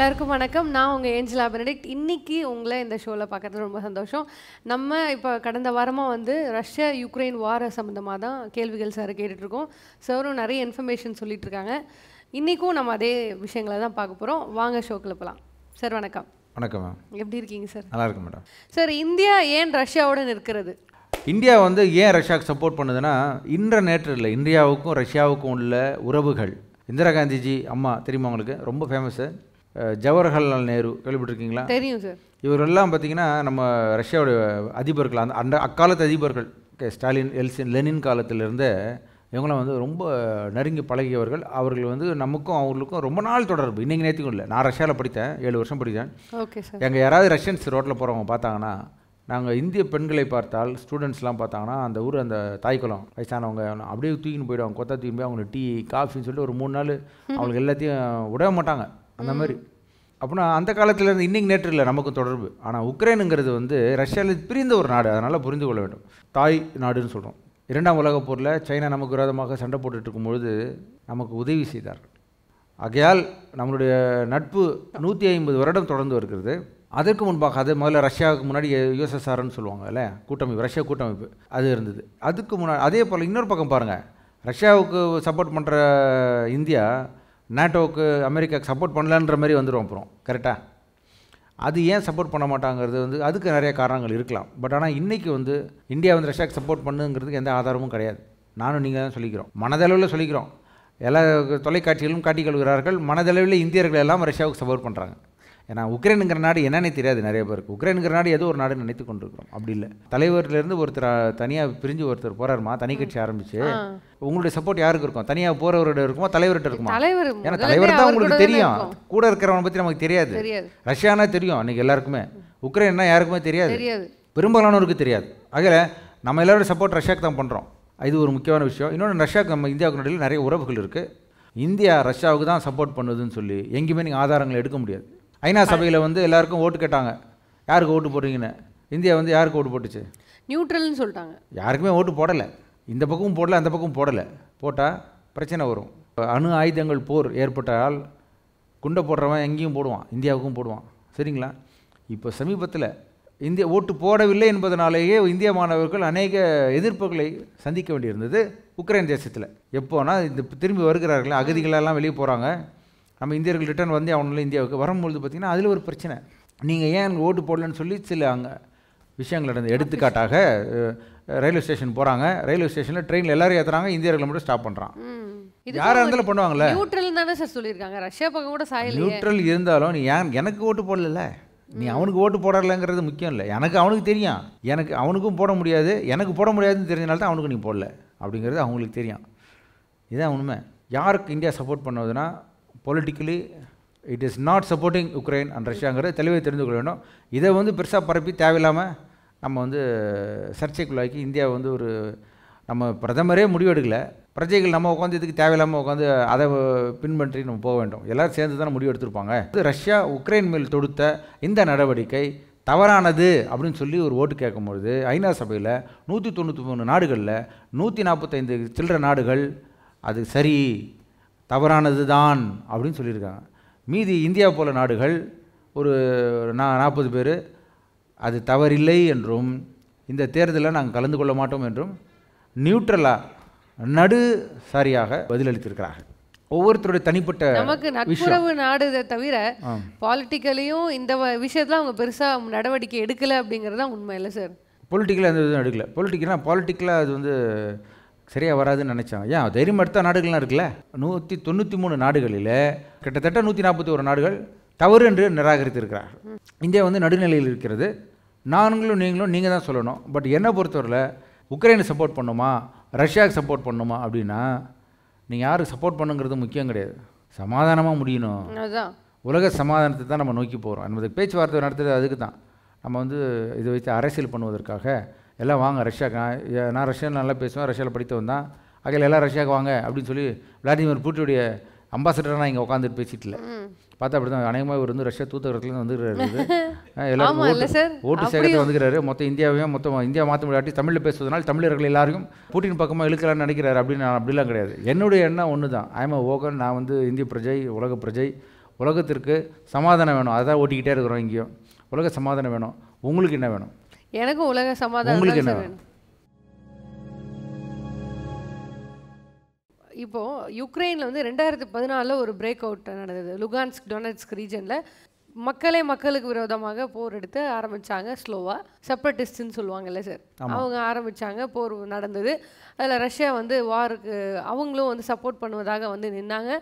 எல்லாருக்கும் வணக்கம் நான் உங்கள் ஏஞ்சலா பெனடிக்ட் இன்னைக்கு உங்களை இந்த ஷோவில் பார்க்கறது ரொம்ப சந்தோஷம் நம்ம இப்போ கடந்த வாரமாக வந்து ரஷ்யா யுக்ரைன் வார சம்மந்தமாக தான் கேள்விகள் சார் கேட்டுட்ருக்கோம் சாரும் நிறைய இன்ஃபர்மேஷன் சொல்லிட்டு இருக்காங்க இன்றைக்கும் நம்ம அதே விஷயங்களை தான் பார்க்க போகிறோம் வாங்க ஷோக்கில் போகலாம் சார் வணக்கம் வணக்கம் மேம் எப்படி இருக்கீங்க சார் நல்லா இருக்கு மேடம் சார் இந்தியா ஏன் ரஷ்யாவோட நிற்கிறது இந்தியா வந்து ஏன் ரஷ்யாவுக்கு சப்போர்ட் பண்ணுதுன்னா இன்ற நேற்று இல்லை இந்தியாவுக்கும் ரஷ்யாவுக்கும் உள்ள உறவுகள் இந்திரா காந்திஜி அம்மா தெரியுமா உங்களுக்கு ரொம்ப ஃபேமஸ்ஸு ஜவஹர்லால் நேரு கேள்விப்பட்டிருக்கீங்களா தெரியும் சார் இவரெல்லாம் பார்த்தீங்கன்னா நம்ம ரஷ்யாவுடைய அதிபர்கள் அந்த அந்த அக்காலத்து அதிபர்கள் கே ஸ்டாலின் எல்சின் லெனின் காலத்திலிருந்தே இவங்களாம் வந்து ரொம்ப நெருங்கி பழகியவர்கள் அவர்கள் வந்து நமக்கும் அவங்களுக்கும் ரொம்ப நாள் தொடர்பு இன்றைக்கி நேற்றுக்கும் இல்லை நான் ரஷ்யாவில் படித்தேன் ஏழு வருஷம் படித்தேன் ஓகே சார் எங்கள் யாராவது ரஷ்யன்ஸ் ரோட்டில் போகிறவங்க பார்த்தாங்கன்னா நாங்கள் இந்திய பெண்களை பார்த்தால் ஸ்டூடெண்ட்ஸ்லாம் பார்த்தாங்கன்னா அந்த ஊர் அந்த தாய்க்குளம் வயசானவங்க அப்படியே தூக்கின்னு போயிடுவாங்க கொத்தா தூக்கி போய் அவங்களுக்கு டீ காஃபின்னு சொல்லிட்டு ஒரு மூணு நாள் அவங்களுக்கு எல்லாத்தையும் விடவே மாட்டாங்க அந்த மாதிரி அப்படின்னா அந்த காலத்துல இருந்து இன்னைக்கு நேற்று இல்லை நமக்கு தொடர்பு ஆனால் உக்ரைனுங்கிறது வந்து ரஷ்யாவில் பிரிந்த ஒரு நாடு அதனால் புரிந்து கொள்ள வேண்டும் தாய் நாடுன்னு சொல்கிறோம் இரண்டாம் உலகப் போரில் சைனா நமக்கு விரோதமாக சண்டை போட்டுட்டு இருக்கும்பொழுது நமக்கு உதவி செய்தார்கள் ஆகையால் நம்மளுடைய நட்பு நூற்றி ஐம்பது வருடம் தொடர்ந்து வருகிறது அதற்கு முன்பாக அது முதல்ல ரஷ்யாவுக்கு முன்னாடி யுஎஸ்எஸ்ஆர்னு சொல்லுவாங்கல்ல கூட்டமைப்பு ரஷ்யா கூட்டமைப்பு அது இருந்தது அதுக்கு முன்னாடி அதே போல் இன்னொரு பக்கம் பாருங்கள் ரஷ்யாவுக்கு சப்போர்ட் பண்ணுற இந்தியா நேட்டோவுக்கு அமெரிக்காவுக்கு சப்போர்ட் பண்ணலன்ற மாதிரி வந்துடும் அப்புறம் கரெக்டாக அது ஏன் சப்போர்ட் பண்ண மாட்டாங்கிறது வந்து அதுக்கு நிறைய காரணங்கள் இருக்கலாம் பட் ஆனால் இன்றைக்கி வந்து இந்தியா வந்து ரஷ்யாவுக்கு சப்போர்ட் பண்ணுங்கிறதுக்கு எந்த ஆதாரமும் கிடையாது நானும் நீங்கள் தான் சொல்லிக்கிறோம் மனதளவில் சொல்லிக்கிறோம் எல்லா தொலைக்காட்சிகளும் காட்டிக் கொள்கிறார்கள் மனதளவில் இந்தியர்கள் எல்லாம் ரஷ்யாவுக்கு சப்போர்ட் பண்ணுறாங்க ஏன்னா உக்ரைனுங்கிற நாடு என்னன்னே தெரியாது நிறைய பேருக்கு உக்ரைனுங்கிற நாடு ஏதோ ஒரு நாடு நினைத்து கொண்டிருக்கிறோம் அப்படி இல்லை தலைவர்லேருந்து ஒருத்தர் தனியாக பிரிஞ்சு ஒருத்தர் போகிறாருமா தனி கட்சி ஆரம்பிச்சு உங்களுடைய சப்போர்ட் யாருக்கு இருக்கும் தனியாக போகிறவர்கிட்ட இருக்குமா தலைவர்கிட்ட இருக்குமா தலைவர் ஏன்னா முதல்ல தலைவர் தான் அவர் உங்களுக்கு கூட தானே தெரியும் இருக்கும். கூட இருக்கிறவனை பற்றி நமக்கு தெரியாது தெரியாது ரஷ்யானா தெரியும் அன்றைக்கி எல்லாருக்குமே உக்ரைன்னா யாருக்குமே தெரியாது தெரியாது பெரும்பாலானோருக்கு தெரியாது ஆகல நம்ம எல்லாரோட சப்போர்ட் ரஷ்யாவுக்கு தான் பண்ணுறோம் இது ஒரு முக்கியமான விஷயம் இன்னொன்று ரஷ்யாவுக்கு நம்ம இந்தியாவுக்கு நடுவில் நிறைய உறவுகள் இருக்குது இந்தியா ரஷ்யாவுக்கு தான் சப்போர்ட் பண்ணுதுன்னு சொல்லி எங்கேயுமே நீங்கள் ஆதாரங்கள் எடுக்க முடியாது ஐநா சபையில் வந்து எல்லாருக்கும் ஓட்டு கேட்டாங்க யாருக்கு ஓட்டு போடுறீங்கன்னு இந்தியா வந்து யாருக்கு ஓட்டு போட்டுச்சு நியூட்ரல்னு சொல்லிட்டாங்க யாருக்குமே ஓட்டு போடலை இந்த பக்கமும் போடல அந்த பக்கமும் போடலை போட்டால் பிரச்சனை வரும் அணு ஆயுதங்கள் போர் ஏற்பட்டால் குண்டை போடுறவன் எங்கேயும் போடுவான் இந்தியாவுக்கும் போடுவான் சரிங்களா இப்போ சமீபத்தில் இந்திய ஓட்டு போடவில்லை என்பதனாலேயே இந்திய மாணவர்கள் அநேக எதிர்ப்புகளை சந்திக்க வேண்டியிருந்தது உக்ரைன் தேசத்தில் எப்போனா இந்த திரும்பி வருகிறார்கள் அகதிகளெல்லாம் வெளியே போகிறாங்க நம்ம இந்தியர்கள் ரிட்டர்ன் வந்து அவனால இந்தியாவுக்கு வரும்பொழுது பார்த்திங்கன்னா அதில் ஒரு பிரச்சனை நீங்கள் ஏன் அங்கே ஓட்டு போடலன்னு சொல்லி சில அங்கே விஷயங்கள் நடந்தது எடுத்துக்காட்டாக அஹ், ரயில்வே ஸ்டேஷன் போகிறாங்க ரயில்வே ஸ்டேஷனில் ட்ரெயினில் எல்லாரும் ஏற்றுறாங்க இந்தியர்களை மட்டும் ஸ்டாப் பண்ணுறான் ம் யாராக இருந்தாலும் பண்ணுவாங்கல்ல நியூட்ரல் தானே சார் சொல்லியிருக்காங்க ரஷ்யா பக்கம் கூட சாயலையே நியூட்ரல் இருந்தாலும் நீ ஏன் எனக்கு ஓட்டு போடல நீ அவனுக்கு ஓட்டு போடலைங்கிறது முக்கியம் இல்லை எனக்கு அவனுக்கு தெரியும் எனக்கு அவனுக்கும் போட முடியாது எனக்கு போட முடியாதுன்னு தெரிஞ்சனால தான் அவனுக்கு நீ போடல அப்படிங்கிறது அவங்களுக்கு தெரியும் இதுதான் உண்மை யாருக்கு இந்தியா சப்போர்ட் பண்ணுவதுன்னா politically it is not supporting Ukraine and ரஷ்யாங்கிறது தெளிவாக தெரிந்து கொள்ள வேண்டும் இதை வந்து பெருசாக பரப்பி தேவையில்லாமல் நம்ம வந்து சர்ச்சைக்குள்ளாக்கி இந்தியா வந்து ஒரு நம்ம பிரதமரே முடிவெடுக்கல பிரஜைகள் நம்ம உட்காந்து இதுக்கு தேவையில்லாமல் உட்காந்து அதை பின்பற்றி நம்ம போக வேண்டும் எல்லாரும் சேர்ந்து தானே முடிவு எடுத்திருப்பாங்க இது ரஷ்யா உக்ரைன் மேல் தொடுத்த இந்த நடவடிக்கை தவறானது அப்படின்னு சொல்லி ஒரு ஓட்டு கேட்கும்பொழுது ஐநா சபையில் நூற்றி தொண்ணூற்றி மூணு நாடுகளில் நூற்றி நாற்பத்தைந்து சில்லற நாடுகள் அது சரி தவறானது தான் அப்படின்னு சொல்லியிருக்காங்க மீதி இந்தியா போல நாடுகள் ஒரு நா நாற்பது பேர் அது தவறில்லை என்றும் இந்த தேர்தலில் நாங்கள் கலந்து கொள்ள மாட்டோம் என்றும் நியூட்ரலாக நடு சரியாக பதிலளித்திருக்கிறார்கள் ஒவ்வொருத்தருடைய தனிப்பட்ட நமக்கு நட்புறவு நாடு தவிர பாலிட்டிக்கலையும் இந்த வ- விஷயத்துல அவங்க பெருசா நடவடிக்கை எடுக்கல அப்படிங்கறது தான் உண்மை இல்லை சார் பொலிட்டிக்கலாக அந்த இதுவும் எடுக்கல பொலிட்டிக்கலாக பாலிட்டிக்கலாக அது வந்து சரியாக வராதுன்னு நினச்சாங்க ஏன் தைரியம் எடுத்த நாடுகள்லாம் இருக்குல்ல நூற்றி தொண்ணூற்றி மூணு நாடுகளில் கிட்டத்தட்ட நூற்றி நாற்பத்தி ஒரு நாடுகள் தவறு என்று நிராகரித்திருக்கிறார்கள் இந்தியா வந்து நடுநிலையில் இருக்கிறது நாங்களும் நீங்களும் நீங்கள் தான் சொல்லணும் பட் என்னை பொறுத்தவரையில் உக்ரைனை சப்போர்ட் பண்ணுமா ரஷ்யாவுக்கு சப்போர்ட் பண்ணுமா அப்படின்னா நீங்கள் யாருக்கு சப்போர்ட் பண்ணுங்கிறது முக்கியம் கிடையாது சமாதானமாக முடியணும் அதுதான் உலக சமாதானத்தை தான் நம்ம நோக்கி போகிறோம் என்பது பேச்சுவார்த்தை நடத்துறது அதுக்கு தான் நம்ம வந்து இதை வைத்து அரசியல் பண்ணுவதற்காக எல்லாம் வாங்க ரஷ்யாக்கு நான் ஏ- நான் ரஷ்யா நல்லா பேசுவேன் ரஷ்யாவில் படித்தவன் தான் ஆகையில் எல்லாம் ரஷ்யாவுக்கு வாங்க அப்படின்னு சொல்லி விளாடிமிர் புட்டினுடைய அம்பாசடராக நான் இங்கே உட்காந்துட்டு பேசிட்டு இல்லை பார்த்தா அப்படி தான் அநேகமாக இவர் வந்து ரஷ்யா தூத்தகரத்துலேருந்து வந்துருக்காரு எல்லாரும் ஆமா இல்ல ஓட்டு சார் ஓட்டு சேகரத்தில் வந்துக்கிறாரு மொத்த இந்தியாவையும் மொத்தம் இந்தியா மாற்ற முடியாட்டி தமிழில் பேசுவதனால் தமிழர்கள் எல்லாரையும் பூட்டின் பக்கமாக இழுக்கலாம்னு நினைக்கிறாரு அப்படின்னு நான் அப்படிலாம் கிடையாது என்னுடைய எண்ணம் ஒன்று தான் ஐம் ஓகன் நான் வந்து இந்திய பிரஜை உலக பிரஜை உலகத்திற்கு சமாதானம் வேணும் அதான் ஓட்டிக்கிட்டே இருக்கிறோம் இங்கேயும் உலக சமாதானம் வேணும் உங்களுக்கு என்ன வேணும் எனக்கும் உலக சமாதானம் உங்களுக்கு தான் என்ன சார் வேணும் இப்போ யுக்ரைனில் வந்து ரெண்டாயிரத்தி பதினாலில் ஒரு பிரேக் அவுட் நடந்தது லுகான்ஸ்க் டொனட்ஸ்க் ரீஜனில் மக்களே மக்களுக்கு விரோதமாக போர் எடுத்து ஆரம்பிச்சாங்க ஸ்லோவாக செப்பரேட்டிஸ்ட்னு சொல்லுவாங்கல்ல சார் அவங்க ஆரம்பிச்சாங்க போர் நடந்தது அதில் ரஷ்யா வந்து வாருக்கு அவங்களும் வந்து சப்போர்ட் பண்ணுவதாக வந்து நின்னாங்க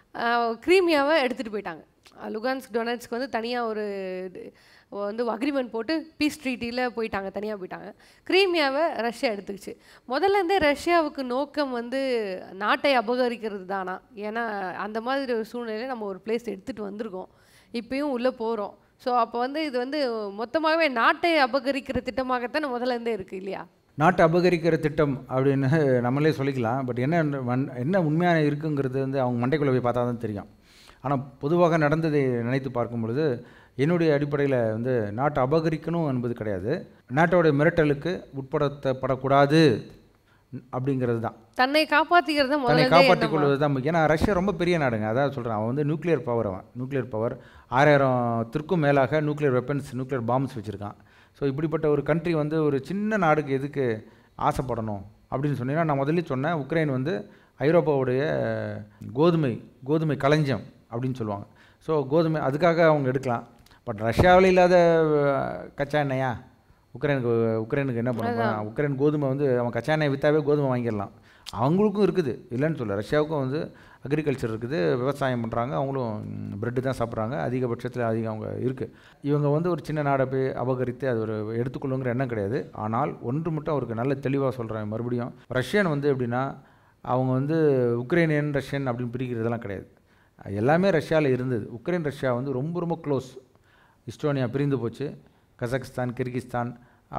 க்ரீமியாவை எடுத்துகிட்டு போயிட்டாங்க லுகான்ஸ்க் டொனட்ஸ்க்கு வந்து தனியாக ஒரு இது வந்து அக்ரிமெண்ட் போட்டு பீஸ் ட்ரீட்டியில் போயிட்டாங்க தனியாக போயிட்டாங்க கிரீமியாவை ரஷ்யா எடுத்துக்கிச்சு முதல்ல இருந்தே ரஷ்யாவுக்கு நோக்கம் வந்து நாட்டை அபகரிக்கிறது தானா ஏன்னா அந்த மாதிரி ஒரு சூழ்நிலையில் நம்ம ஒரு பிளேஸ் எடுத்துகிட்டு வந்திருக்கோம் இப்பயும் உள்ளே போகிறோம் ஸோ அப்போ வந்து இது வந்து மொத்தமாகவே நாட்டை அபகரிக்கிற திட்டமாகத்தான் முதல்ல இருந்தே இருக்குது இல்லையா நாட்டை அபகரிக்கிற திட்டம் அப்படின்னு நம்மளே சொல்லிக்கலாம் பட் என்ன வன்- என்ன உண்மையான இருக்குங்கிறது வந்து அவங்க மண்டைக்குள்ளே போய் பார்த்தா தான் தெரியும் ஆனால் பொதுவாக நடந்ததை நினைத்து பார்க்கும் பொழுது என்னுடைய அடிப்படையில் வந்து நாட்டை அபகரிக்கணும் என்பது கிடையாது நாட்டோட மிரட்டலுக்கு உட்படுத்தப்படக்கூடாது அப்படிங்கிறது தான் தன்னை காப்பாற்றிக்கிறது தான் தன்னை முதல்ல காப்பாற்றிக் கொள்வது தான் முக்கியம் ஏன்னா ரஷ்யா ரொம்ப பெரிய நாடுங்க அதான் சொல்கிறேன் அவன் வந்து நியூக்ளியர் பவர் அவன் நியூக்ளியர் பவர் ஆறாயிரத்திற்கும் மேலாக நியூக்ளியர் வெப்பன்ஸ் நியூக்ளியர் பாம்ஸ் வச்சுருக்கான் ஸோ இப்படிப்பட்ட ஒரு கண்ட்ரி வந்து ஒரு சின்ன நாடுக்கு எதுக்கு ஆசைப்படணும் அப்படின்னு சொன்னீங்கன்னா நான் முதல்ல சொன்னேன் உக்ரைன் வந்து ஐரோப்பாவுடைய கோதுமை கோதுமை களஞ்சியம் அப்படின்னு சொல்லுவாங்க ஸோ கோதுமை அதுக்காக அவங்க எடுக்கலாம் பட் ரஷ்யாவில் இல்லாத அஹ், கச்சா எண்ணெயா உக்ரைனுக்கு உக்ரைனுக்கு என்ன பண்ண போறான்? உக்ரைன் கோதுமை வந்து அவன் கச்சா எண்ணெய் விற்றாவே கோதுமை வாங்கிடலாம் அவங்களுக்கும் இருக்குது இல்லைன்னு சொல்ல ரஷ்யாவுக்கும் வந்து அக்ரிகல்ச்சர் இருக்குது விவசாயம் பண்ணுறாங்க அவங்களும் பிரெட்டு தான் சாப்பிட்றாங்க அதிகபட்சத்தில் அதிகம் அவங்க இருக்குது இவங்க வந்து ஒரு சின்ன நாடை போய் அபகரித்து அது ஒரு எடுத்துக்கொள்ளுங்கிற எண்ணம் கிடையாது ஆனால் ஒன்று மட்டும் அவருக்கு நல்ல தெளிவாக சொல்கிறேன் மறுபடியும் ரஷ்யன் வந்து எப்படின்னா அவங்க வந்து உக்ரைனியன் ரஷ்யன் அப்படின்னு பிரிக்கிறதெல்லாம் கிடையாது எல்லாமே ரஷ்யாவில் இருந்தது உக்ரைன் ரஷ்யா வந்து ரொம்ப ரொம்ப க்ளோஸ் இஸ்டோனியா பிரிந்து போச்சு கசக்ஸ்தான் கிர்கிஸ்தான்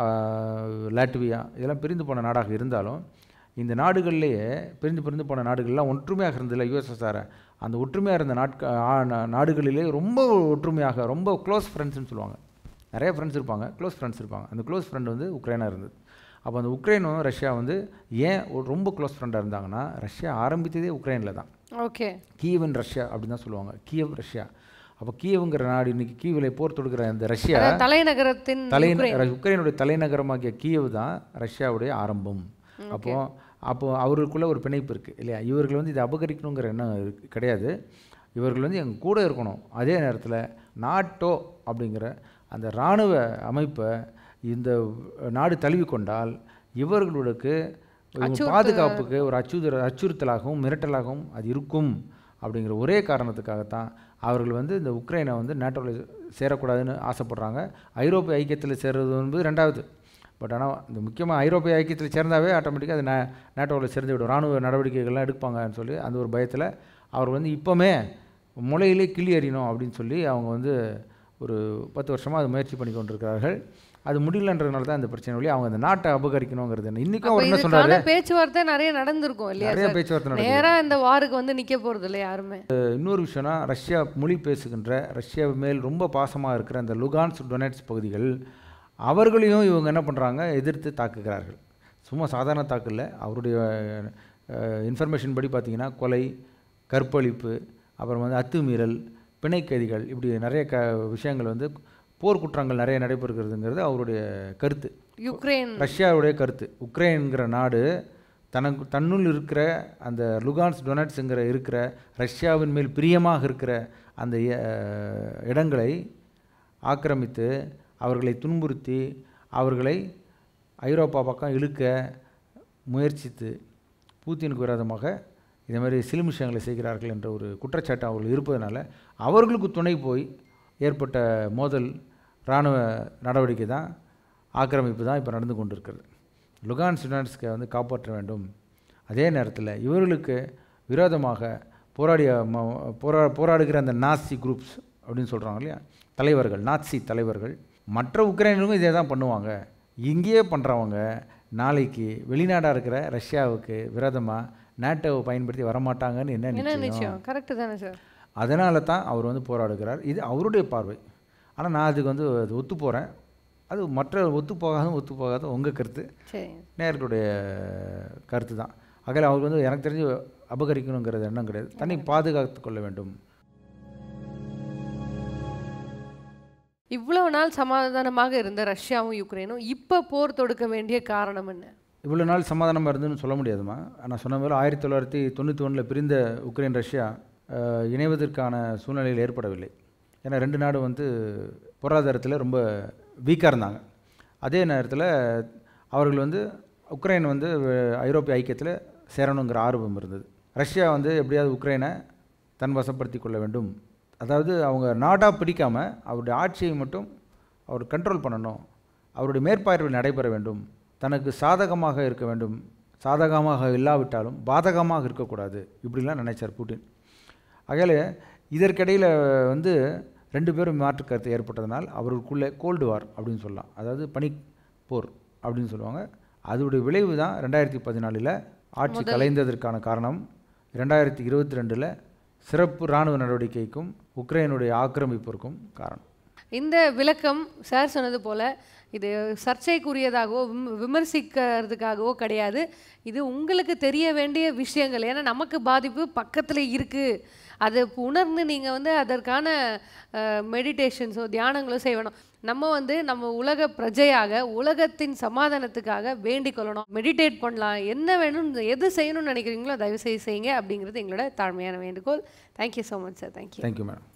ஆஹ், லாட்வியா இதெல்லாம் பிரிந்து போன நாடாக இருந்தாலும் இந்த நாடுகள்லேயே பிரிந்து பிரிந்து போன நாடுகள்லாம் ஒற்றுமையாக இருந்ததில்ல யுஎஸ்எஸ்ஆர் அந்த ஒற்றுமையாக இருந்த நாட்க ஆ, நா- நாடுகளிலே ரொம்ப ஒற்றுமையாக ரொம்ப க்ளோஸ் ஃப்ரெண்ட்ஸ்னு சொல்லுவாங்க நிறைய ஃப்ரெண்ட்ஸ் இருப்பாங்க க்ளோஸ் ஃப்ரெண்ட்ஸ் இருப்பாங்க அந்த க்ளோஸ் ஃப்ரெண்ட் வந்து உக்ரைனாக இருந்தது அப்போ அந்த உக்ரைனும் ரஷ்யா வந்து ஏன் ஒரு ரொம்ப க்ளோஸ் ஃப்ரெண்டாக இருந்தாங்கன்னா ரஷ்யா ஆரம்பித்ததே உக்ரைனில் தான் ஓகே கீவன் ரஷ்யா அப்படின்னு தான் சொல்லுவாங்க கீவ் ரஷ்யா அப்போ கீவுங்கிற நாடு இன்னைக்கு கீவில் போர் தொடுக்கிற அந்த ரஷ்யா அதாவது தலைநகரத்தின் தலை உக்ரைன். உக்ரைனுடைய தலைநகரமாகிய கீவ் தான் ரஷ்யாவுடைய ஆரம்பம் அப்போ அப்போ அவருக்குள்ள ஒரு பிணைப்பு இருக்குது இல்லையா இவர்கள் வந்து இதை அபகரிக்கணுங்கிற எண்ணம் இருக்கு- கிடையாது இவர்கள் வந்து எங்கள் கூட இருக்கணும் அதே நேரத்தில் நாட்டோ அப்படிங்கிற அந்த இராணுவ அமைப்பை இந்த நாடு தழுவிக்கொண்டால் இவர்களுக்கு இவங்க பாதுகாப்புக்கு ஒரு அச்சுறுத்தல் அச்சுறுத்தலாகவும் மிரட்டலாகவும் அது இருக்கும் அப்படிங்கிற ஒரே காரணத்துக்காகத்தான் அவர்கள் வந்து இந்த உக்ரைனை வந்து நேட்டோவில் சேரக்கூடாதுன்னு ஆசைப்படுறாங்க ஐரோப்பிய ஐக்கியத்தில் சேர்றது வந்து ரெண்டாவது பட் ஆனால் இந்த முக்கியமாக ஐரோப்பிய ஐக்கியத்தில் சேர்ந்தாவே ஆட்டோமேட்டிக்காக அது நே நேட்டோவில் சேர்ந்து விடும் ராணுவ நடவடிக்கைகள்லாம் எடுப்பாங்கன்னு சொல்லி அந்த ஒரு பயத்தில் அவர் வந்து இப்போமே முளையிலே கிள்ளி எறியணும் அப்படின்னு சொல்லி அவங்க வந்து ஒரு பத்து வருஷமாக அது முயற்சி பண்ணி கொண்டிருக்கிறார்கள் அது முடியலன்றதுனால தான் இந்த பிரச்சனை வழி அவங்க அந்த நாட்டை அபகரிக்கணுங்கிறது என்ன இன்றைக்கும் அப்ப அவர் என்ன சொல்றாரு இதுக்கான பேச்சுவார்த்தை நிறைய நடந்திருக்கும் இல்லையா நிறைய சார் பேச்சுவார்த்தை நடக்குது நேரா இந்த வாருக்கு வந்து நிக்க போறது இல்லை யாருமே இன்னொரு விஷயம்னா ரஷ்யா மொழி பேசுகின்ற ரஷ்யா மேல் ரொம்ப பாசமாக இருக்கிற அந்த லுகான்ஸ் டொனேட்ஸ் பகுதிகள் அவர்களையும் இவங்க என்ன பண்ணுறாங்க எதிர்த்து தாக்குகிறார்கள் சும்மா சாதாரண தாக்கு இல்லை அவருடைய இன்ஃபர்மேஷன் படி பார்த்தீங்கன்னா கொலை கற்பழிப்பு அப்புறம் வந்து அத்துமீறல் பிணைக்கைதிகள் இப்படி நிறைய க விஷயங்கள் வந்து போர் குற்றங்கள் நிறைய நடைபெறுகிறதுங்கிறது அவருடைய கருத்து யுக்ரைன் ரஷ்யாவுடைய கருத்து உக்ரைன்கிற நாடு தனக்கு தன்னுள் இருக்கிற அந்த லுகான்ஸ் டொனட்ஸுங்கிற இருக்கிற ரஷ்யாவின் மேல் பிரியமாக இருக்கிற அந்த அஹ், இடங்களை ஆக்கிரமித்து அவர்களை துன்புறுத்தி அவர்களை ஐரோப்பா பக்கம் இழுக்க முயற்சித்து பூத்தினுக்கு விரோதமாக இதே மாதிரி சிலுமிஷங்களை செய்கிறார்கள் என்ற ஒரு குற்றச்சாட்டு அவர்கள் இருப்பதனால அவர்களுக்கு துணை போய் ஏற்பட்ட மோதல் இராணுவ நடவடிக்கை தான் ஆக்கிரமிப்பு தான் இப்போ நடந்து கொண்டிருக்கிறது லுகான் ஸ்டூடெண்ட்ஸ்க்கு வந்து காப்பாற்ற வேண்டும் அதே நேரத்தில் இவர்களுக்கு விரோதமாக போராடிய ம- போரா போராடுகிற அந்த நாசி குரூப்ஸ் அப்படின்னு சொல்கிறாங்க இல்லையா தலைவர்கள் நாட்சி தலைவர்கள் மற்ற உக்ரைனருக்கும் இதே தான் பண்ணுவாங்க இங்கேயே பண்ணுறவங்க நாளைக்கு வெளிநாடாக இருக்கிற ரஷ்யாவுக்கு விரோதமாக நேட்டோவை பயன்படுத்தி வரமாட்டாங்கன்னு என்ன என்ன நிச்சயம் நிச்சயம் கரெக்ட் தானே சார் அதனால தான் அவர் வந்து போராடுகிறார் இது அவருடைய பார்வை ஆனால் நான் அதுக்கு வந்து அது ஒத்து போகிறேன் அது மற்ற ஒத்து போகாத ஒத்து போகாத உங்கள் கருத்து சரி நேர்களுடைய கருத்து தான் அகல அவர் வந்து எனக்கு தெரிஞ்சு அபகரிக்கணுங்கிறது எண்ணம் கிடையாது தன்னை பாதுகாத்து கொள்ள வேண்டும் இவ்வளவு நாள் சமாதானமாக இருந்த ரஷ்யாவும் யுக்ரைனும் இப்போ போர் தொடுக்க வேண்டிய காரணம் என்ன இவ்வளோ நாள் சமாதானமாக இருந்துன்னு சொல்ல முடியாதுமா நான் சொன்ன மாதிரி ஆயிரத்தி தொள்ளாயிரத்தி தொண்ணூற்றி ஒன்றில் பிரிந்த உக்ரைன் ரஷ்யா அஹ், இணைவதற்கான சூழ்நிலையில் ஏற்படவில்லை ஏன்னா ரெண்டு நாடு வந்து பொருளாதாரத்தில் ரொம்ப வீக்காக இருந்தாங்க அதே நேரத்தில் அவர்கள் வந்து உக்ரைன் வந்து அஹ், ஐரோப்பிய ஐக்கியத்தில் சேரணுங்கிற ஆர்வம் இருந்தது ரஷ்யா வந்து எப்படியாவது உக்ரைனை தன் வசப்படுத்தி கொள்ள வேண்டும் அதாவது அவங்க நாடாக பிடிக்காமல் அவருடைய ஆட்சியை மட்டும் அவர் கண்ட்ரோல் பண்ணணும் அவருடைய மேற்பார்வை நடைபெற வேண்டும் தனக்கு சாதகமாக இருக்க வேண்டும் சாதகமாக இல்லாவிட்டாலும் பாதகமாக இருக்கக்கூடாது இப்படிலாம் நினைச்சார் புட்டின் ஆகையால் இதற்கிடையில் வந்து ரெண்டு பேரும் மாற்று கருத்து ஏற்பட்டதனால் அவர்களுக்குள்ளே கோல்டு வார் அப்படின்னு சொல்லலாம் அதாவது பனி போர் அப்படின்னு சொல்லுவாங்க அதோடைய விளைவு தான் ரெண்டாயிரத்தி பதினாலில் ஆட்சி கலைந்ததற்கான காரணம் ரெண்டாயிரத்தி இருபத்தி ரெண்டில் சிறப்பு இராணுவ நடவடிக்கைக்கும் உக்ரைனுடைய ஆக்கிரமிப்பிற்கும் காரணம் இந்த விளக்கம் சார் சொன்னது போல இது சர்ச்சைக்குரியதாகவோ விம- விமர்சிக்கிறதுக்காகவோ கிடையாது இது உங்களுக்கு தெரிய வேண்டிய விஷயங்கள் ஏன்னா நமக்கு பாதிப்பு பக்கத்தில் இருக்குது அதை உணர்ந்து நீங்கள் வந்து அதற்கான மெடிடேஷன்ஸோ தியானங்களோ செய்யணும் நம்ம வந்து நம்ம உலக பிரஜையாக உலகத்தின் சமாதானத்துக்காக வேண்டிக் கொள்ளணும் மெடிடேட் பண்ணலாம் என்ன வேணும் எது செய்யணும்னு நினைக்கிறீங்களோ தயவு செய்து செய்யுங்க அப்படிங்கிறது எங்களோட தாழ்மையான வேண்டுகோள் thank you so much sir thank you thank you madam